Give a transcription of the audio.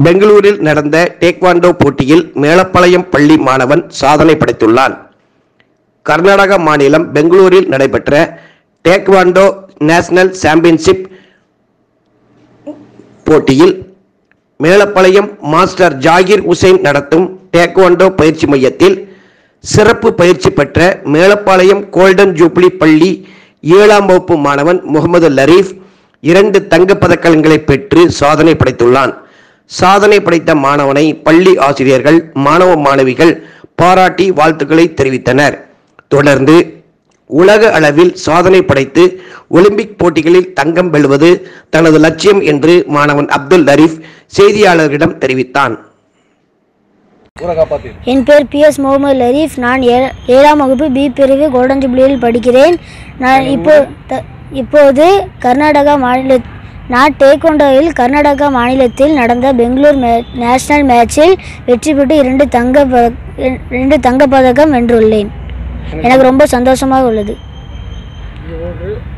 பெங்களூரில் நடந்த டேக்வாண்டோ போட்டியில் மேலப்பாளையம் பள்ளி மாணவன் சாதனை படைத்துள்ளான் கர்நாடக மாநிலம் பெங்களூரில் நடைபெற்ற டேக்வாண்டோ நேஷனல் சாம்பியன்ஷிப் போட்டியில் மேலப்பாளையம் மாஸ்டர் ஜாகிர் உசைன் நடத்தும் டேக்வாண்டோ பயிற்சி மையத்தில் சிறப்பு பயிற்சி பெற்ற மேலப்பாளையம் கோல்டன் ஜூப்ளி பள்ளி ஏழாம் வகுப்பு மாணவன் முகமது லரீஃப் இரண்டு தங்கப் பதக்கங்களை பெற்று சாதனை படைத்துள்ளான் சாதனை படைத்த மாணவனை பள்ளி ஆசிரியர்கள் மாணவ மாணவிகள் பாராட்டி வாழ்த்துக்களை தெரிவித்தனர் தொடர்ந்து உலக அளவில் சாதனை படைத்து ஒலிம்பிக் போட்டிகளில் தங்கம் வெல்வது தனது லட்சியம் என்று மாணவன் அப்துல் லரீஃப் செய்தியாளர்களிடம் தெரிவித்தான் ஊரை காப்பாத்தி என் பேர் பிஎஸ் முகமது லரீஃப் நான் ஏ ஏழாம் வகுப்பு பி பிரிவு கோல்டன் ஜூப்ளியில் படிக்கிறேன் நான் இப்போ த- இப்போது கர்நாடகா மாநில நான் டேக்வாண்டோவில் கர்நாடகா மாநிலத்தில் நடந்த பெங்களூர் மே நேஷனல் மேட்சில் வெற்றி பெற்று இரண்டு தங்க ப- இரண்டு தங்கப் பதக்கம் வென்றுள்ளேன் எனக்கு ரொம்ப சந்தோஷமாக உள்ளது இது ஒரு